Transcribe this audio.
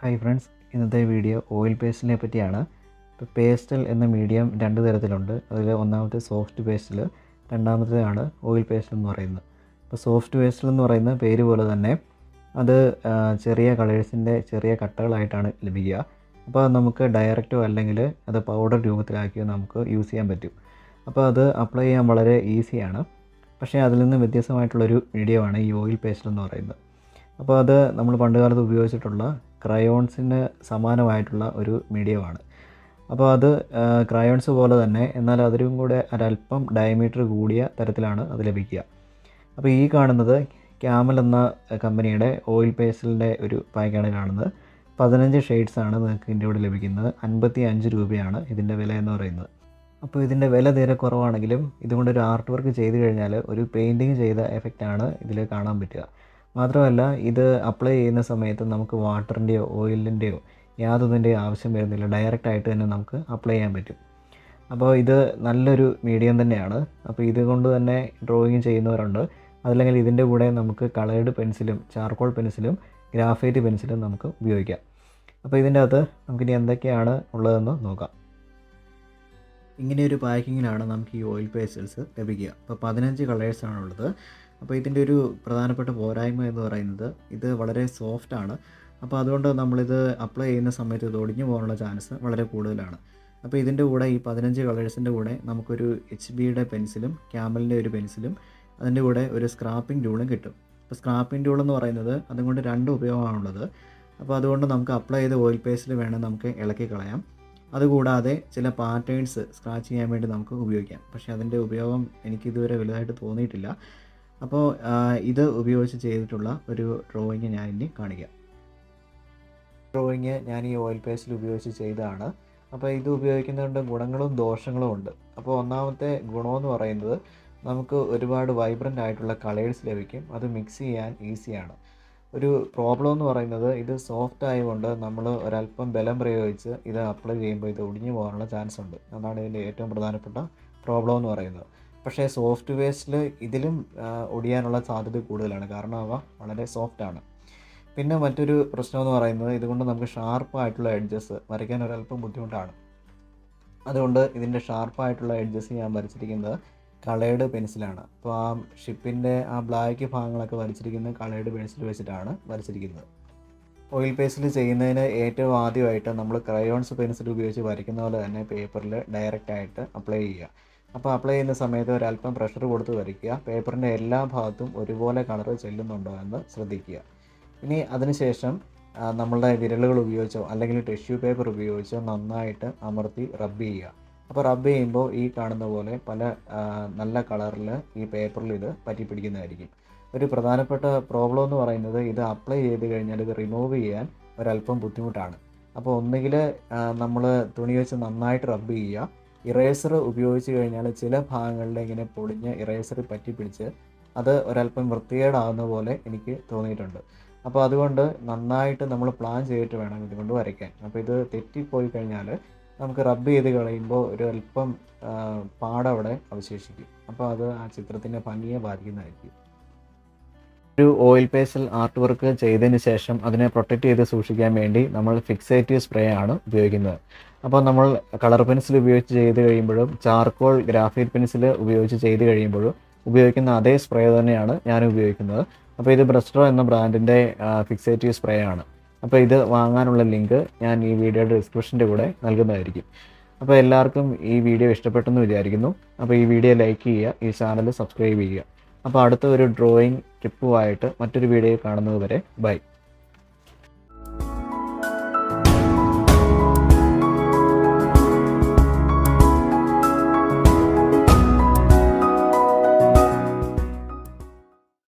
hi friends ഇന്നത്തെ video oil പേസ്റ്റിനെ പറ്റിയാണ് ഇപ്പോൾ പേസ്റ്റൽ എന്ന മീഡിയം രണ്ട് തരത്തിലുണ്ട് അതിൽ ഒന്നാമത്തെ സോഫ്റ്റ് പേസ്റ്റിൽ രണ്ടാമത്തേതാണ് ഓയിൽ പേസ്റ്റൽ എന്ന് പറയുന്നത് ഇപ്പോൾ സോഫ്റ്റ് പേസ്റ്റൽ എന്ന് പറയുന്ന പേര് പോലെ തന്നെ അത് ആ, ചെറിയ കളേഴ്സിൻ്റെ ചെറിയ കട്ടകളായിട്ടാണ് ലഭിക്കുക അപ്പോൾ നമുക്ക് ഡയറക്റ്റോ അല്ലെങ്കിൽ അത് പൗഡർ രൂപത്തിലാക്കിയോ നമുക്ക് യൂസ് ചെയ്യാൻ പറ്റും അപ്പോൾ അത് അപ്ലൈ ചെയ്യാൻ വളരെ ഈസിയാണ് പക്ഷേ അതിൽ നിന്ന് വ്യത്യസ്തമായിട്ടുള്ളൊരു മീഡിയമാണ് ഈ ഓയിൽ പേസ്റ്റൽ എന്ന് പറയുന്നത് അപ്പോൾ അത് നമ്മൾ പണ്ടുകാലത്ത് ഉപയോഗിച്ചിട്ടുള്ള ക്രയോൺസിന് സമാനമായിട്ടുള്ള ഒരു മീഡിയമാണ് അപ്പോൾ അത് ക്രയോൺസ് പോലെ തന്നെ എന്നാൽ അതിലും കൂടെ ഒരല്പം ഡയമീറ്റർ കൂടിയ തരത്തിലാണ് അത് ലഭിക്കുക അപ്പോൾ ഈ കാണുന്നത് ക്യാമൽ എന്ന കമ്പനിയുടെ ഓയിൽ പേസ്റ്റലിൻ്റെ ഒരു പാക്കാണ് കാണുന്നത് പതിനഞ്ച് ഷെയ്ഡ്സ് ആണ് നിങ്ങൾക്ക് ഇതിൻ്റെ കൂടെ ലഭിക്കുന്നത് അൻപത്തി അഞ്ച് രൂപയാണ് ഇതിൻ്റെ വില എന്ന് പറയുന്നത് അപ്പോൾ ഇതിൻ്റെ വില തീരെ കുറവാണെങ്കിലും ഇതുകൊണ്ടൊരു ആർട്ട് വർക്ക് ചെയ്ത് കഴിഞ്ഞാൽ ഒരു പെയിൻറ്റിങ് ചെയ്ത എഫക്റ്റാണ് ഇതിൽ കാണാൻ പറ്റുക മാത്രമല്ല ഇത് അപ്ലൈ ചെയ്യുന്ന സമയത്ത് നമുക്ക് വാട്ടറിൻ്റെയോ ഓയിലിൻ്റെയോ യാതൊന്നിൻ്റെയോ ആവശ്യം വരുന്നില്ല ഡയറക്റ്റ് ആയിട്ട് തന്നെ നമുക്ക് അപ്ലൈ ചെയ്യാൻ പറ്റും അപ്പോൾ ഇത് നല്ലൊരു മീഡിയം തന്നെയാണ് അപ്പോൾ ഇതുകൊണ്ട് തന്നെ ഡ്രോയിങ് ചെയ്യുന്നവരുണ്ട് അതല്ലെങ്കിൽ ഇതിൻ്റെ കൂടെ നമുക്ക് കളേർഡ് പെൻസിലും ചാർക്കോൾ പെൻസിലും ഗ്രാഫൈറ്റ് പെൻസിലും നമുക്ക് ഉപയോഗിക്കാം അപ്പോൾ ഇതിൻ്റെ അകത്ത് നമുക്കിനി എന്തൊക്കെയാണ് ഉള്ളതെന്ന് നോക്കാം ഇങ്ങനെയൊരു പാക്കിങ്ങിലാണ് നമുക്ക് ഈ ഓയിൽ പേസ്റ്റൽസ് ലഭിക്കുക അപ്പോൾ പതിനഞ്ച് കളേഴ്സാണ് ഉള്ളത് അപ്പോൾ ഇതിൻ്റെ ഒരു പ്രധാനപ്പെട്ട പോരായ്മ എന്ന് പറയുന്നത് ഇത് വളരെ സോഫ്റ്റ് ആണ് അപ്പോൾ അതുകൊണ്ട് നമ്മളിത് അപ്ലൈ ചെയ്യുന്ന സമയത്ത് ഇത് ഒടിഞ്ഞു പോകാനുള്ള ചാൻസ് വളരെ കൂടുതലാണ് അപ്പോൾ ഇതിൻ്റെ കൂടെ ഈ പതിനഞ്ച് കളേഴ്സിൻ്റെ കൂടെ നമുക്കൊരു എച്ച് ബിയുടെ പെൻസിലും ക്യാമലിൻ്റെ ഒരു പെൻസിലും അതിൻ്റെ കൂടെ ഒരു സ്ക്രാപ്പിംഗ് ടൂളും കിട്ടും അപ്പോൾ സ്ക്രാപ്പിംഗ് ടൂൾ എന്ന് പറയുന്നത് അതുകൊണ്ട് രണ്ട് ഉപയോഗമാണുള്ളത് അപ്പോൾ അതുകൊണ്ട് നമുക്ക് അപ്ലൈ ചെയ്ത ഓയിൽ പേസ്റ്റിൽ വേണം നമുക്ക് ഇളക്കി കളയാം അതുകൂടാതെ ചില പാറ്റേൺസ് സ്ക്രാച്ച് ചെയ്യാൻ വേണ്ടി നമുക്ക് ഉപയോഗിക്കാം പക്ഷേ അതിൻ്റെ ഉപയോഗം എനിക്കിതുവരെ വലുതായിട്ട് തോന്നിയിട്ടില്ല അപ്പോൾ ആ, ഇത് ഉപയോഗിച്ച് ചെയ്തിട്ടുള്ള ഒരു ഡ്രോയിങ് ഞാൻ ഇനി കാണിക്കാം ഡ്രോയിങ് ഞാൻ ഈ ഓയിൽ പേസ്റ്റിൽ ഉപയോഗിച്ച് ചെയ്തതാണ് അപ്പോൾ ഇത് ഉപയോഗിക്കുന്നതുകൊണ്ട് ഗുണങ്ങളും ദോഷങ്ങളും ഉണ്ട് അപ്പോൾ ഒന്നാമത്തെ ഗുണമെന്ന് പറയുന്നത് നമുക്ക് ഒരുപാട് വൈബ്രൻ്റ് ആയിട്ടുള്ള കളേഴ്സ് ലഭിക്കും അത് മിക്സ് ചെയ്യാൻ ഈസിയാണ് ഒരു പ്രോബ്ലം എന്ന് പറയുന്നത് ഇത് സോഫ്റ്റ് ആയതുകൊണ്ട് നമ്മൾ ഒരല്പം ബലം പ്രയോഗിച്ച് ഇത് അപ്ലൈ ചെയ്യുമ്പോൾ ഇത് ഒടിഞ്ഞു പോകാനുള്ള ചാൻസ് ഉണ്ട് അതാണ് ഇതിൻ്റെ ഏറ്റവും പ്രധാനപ്പെട്ട പ്രോബ്ലം എന്ന് പറയുന്നത് പക്ഷേ സോഫ്റ്റ് വേസ്റ്റിൽ ഇതിലും ആ, ഒടിയാനുള്ള സാധ്യത കൂടുതലാണ് കാരണം അവ വളരെ സോഫ്റ്റ് ആണ് പിന്നെ മറ്റൊരു പ്രശ്നം എന്ന് പറയുന്നത് ഇതുകൊണ്ട് നമുക്ക് ഷാർപ്പായിട്ടുള്ള എഡ്ജസ് വരയ്ക്കാൻ ഒരല്പം ബുദ്ധിമുട്ടാണ് അതുകൊണ്ട് ഇതിൻ്റെ ഷാർപ്പായിട്ടുള്ള എഡ്ജസ് ഞാൻ വരച്ചിരിക്കുന്നത് കളേർഡ് പെൻസിലാണ് അപ്പോൾ ആ ഷിപ്പിൻ്റെ ആ ബ്ലാക്ക് ഭാഗങ്ങളൊക്കെ വരച്ചിരിക്കുന്നത് കളേർഡ് പെൻസിൽ വെച്ചിട്ടാണ് വരച്ചിരിക്കുന്നത് ഓയിൽ പേസ്റ്റിൽ ചെയ്യുന്നതിന് ഏറ്റവും ആദ്യമായിട്ട് നമ്മൾ ക്രയോൺസ് പെൻസിൽ ഉപയോഗിച്ച് വരയ്ക്കുന്ന പോലെ തന്നെ പേപ്പറിൽ ഡയറക്റ്റ് ആയിട്ട് അപ്ലൈ ചെയ്യുക അപ്പോൾ അപ്ലൈ ചെയ്യുന്ന സമയത്ത് ഒരല്പം പ്രഷർ കൊടുത്ത് വരയ്ക്കുക പേപ്പറിൻ്റെ എല്ലാ ഭാഗത്തും ഒരുപോലെ കളർ ചെല്ലുന്നുണ്ടോ എന്ന് ശ്രദ്ധിക്കുക ഇനി അതിനുശേഷം ആ, നമ്മളുടെ വിരലുകൾ ഉപയോഗിച്ചോ അല്ലെങ്കിൽ ടിഷ്യൂ പേപ്പർ ഉപയോഗിച്ചോ നന്നായിട്ട് അമർത്തി റബ്ബ് ചെയ്യുക അപ്പോൾ റബ്ബ് ചെയ്യുമ്പോൾ ഈ കാണുന്ന പോലെ പല ആ, നല്ല കളറിൽ ഈ പേപ്പറിൽ ഇത് പറ്റി പിടിക്കുന്നതായിരിക്കും ഒരു പ്രധാനപ്പെട്ട പ്രോബ്ലം എന്ന് പറയുന്നത് ഇത് അപ്ലൈ ചെയ്ത് കഴിഞ്ഞാൽ ഇത് റിമൂവ് ചെയ്യാൻ ഒരല്പം ബുദ്ധിമുട്ടാണ് അപ്പോൾ ഒന്നുകിൽ നമ്മൾ തുണി വെച്ച് നന്നായിട്ട് റബ്ബ് ചെയ്യുക ഇറേസർ ഉപയോഗിച്ച് കഴിഞ്ഞാൽ ചില ഭാഗങ്ങളിൽ ഇങ്ങനെ പൊളിഞ്ഞ് ഇറേസർ പറ്റി പിടിച്ച് അത് ഒരല്പം വൃത്തികേടാവുന്ന പോലെ എനിക്ക് തോന്നിയിട്ടുണ്ട് അപ്പോൾ അതുകൊണ്ട് നന്നായിട്ട് നമ്മൾ പ്ലാൻ ചെയ്തിട്ട് വേണം ഇതുകൊണ്ട് വരയ്ക്കാൻ അപ്പോൾ ഇത് തെറ്റിപ്പോയി കഴിഞ്ഞാൽ നമുക്ക് റബ്ബ് ചെയ്ത് കളയുമ്പോൾ ഒരു അല്പം ആ, പാടവിടെ അവശേഷിക്കും അപ്പോൾ അത് ആ ചിത്രത്തിൻ്റെ ഭംഗിയെ ബാധിക്കുന്നതായിരിക്കും ഒരു ഓയിൽ പേസ്റ്റൽ ആർട്ട് വർക്ക് ചെയ്തതിന് ശേഷം അതിനെ പ്രൊട്ടക്റ്റ് ചെയ്ത് സൂക്ഷിക്കാൻ വേണ്ടി നമ്മൾ ഫിക്സേറ്റീവ് സ്പ്രേ ആണ് ഉപയോഗിക്കുന്നത് അപ്പോൾ നമ്മൾ കളർ പെൻസിൽ ഉപയോഗിച്ച് ചെയ്ത് കഴിയുമ്പോഴും ചാർക്കോൾ ഗ്രാഫൈറ്റ് പെൻസിൽ ഉപയോഗിച്ച് ചെയ്ത് കഴിയുമ്പോഴും ഉപയോഗിക്കുന്ന അതേ സ്പ്രേ തന്നെയാണ് ഞാൻ ഉപയോഗിക്കുന്നത് അപ്പോൾ ഇത് ബ്രസ്റ്റോ എന്ന ബ്രാൻഡിൻ്റെ ഫിക്സേറ്റീവ് സ്പ്രേ ആണ് അപ്പോൾ ഇത് വാങ്ങാനുള്ള ലിങ്ക് ഞാൻ ഈ വീഡിയോയുടെ ഡിസ്ക്രിപ്ഷൻ്റെ കൂടെ നൽകുന്നതായിരിക്കും അപ്പോൾ എല്ലാവർക്കും ഈ വീഡിയോ ഇഷ്ടപ്പെട്ടെന്ന് വിചാരിക്കുന്നു അപ്പോൾ ഈ വീഡിയോ ലൈക്ക് ചെയ്യുക ഈ ചാനൽ സബ്സ്ക്രൈബ് ചെയ്യുക അപ്പോൾ അടുത്ത ഒരു ഡ്രോയിങ് ടിപ്പുമായിട്ട് മറ്റൊരു വീഡിയോ കാണുന്നത് വരെ ബൈ